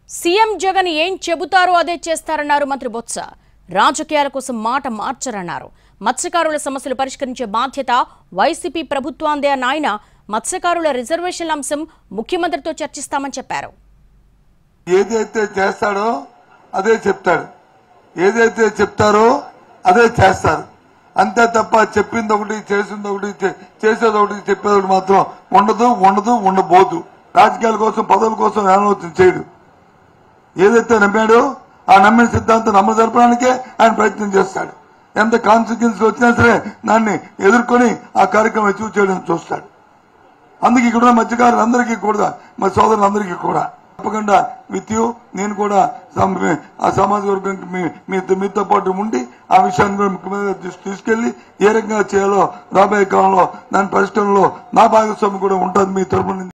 CM Jagan ఏం చెబుతారో అదే చేస్తారన్నారు మంత్రి బొత్స రాజకీయాల కోసం మాట మార్చరన్నారు మత్స్యకారుల సమస్యలు పరిష్కరించే బాధ్యత వైసీపీ ప్రభుత్వాందే అన్న ఆయన మత్స్యకారుల రిజర్వేషన్ల అంశం ముఖ్యమంత్రితో చర్చిస్తామని చెప్పారు ఏదైతే చేస్తాడో అదే చెప్తాడు ఏదైతే చెప్తారో అదే చేస్తారు అంతే తప్ప చెప్పింది ఒకటి చేసింది ఒకటి చే- చేసేది ఒకటి చెప్పేది ఒకటి మాత్రం ఉండదు ఉండదు ఉండబోదు రాజకీయాల కోసం పదవుల కోసం ఆలోచన చేయడు ఏదైతే నమ్మాడో ఆ నమ్మిన సిద్ధాంతం నమ్మ జరపడానికే ఆయన ప్రయత్నం చేస్తాడు ఎంత కాన్సిక్వెన్స్ వచ్చినా సరే దాన్ని ఎదుర్కొని ఆ కార్యక్రమం అచీవ్ చేయడం చూస్తాడు అందుకే ఇక్కడ ఉన్న మత్స్యకారులందరికీ కూడా మా సోదరులందరికీ కూడా తప్పకుండా విత్ యూ నేను కూడా సమ- ఆ సామాజిక వర్గానికి మీ- మీతో మీతో పాటు ఉండి ఆ విషయాన్ని కూడా ముఖ్యమంత్రి గారి దృష్టికి తీసుకెళ్లి ఏ రకంగా చేయాలో రాబోయే కాలంలో దాని పరిష్కారంలో నా భాగస్వామి కూడా ఉంటుంది మీ తరపు నుంచి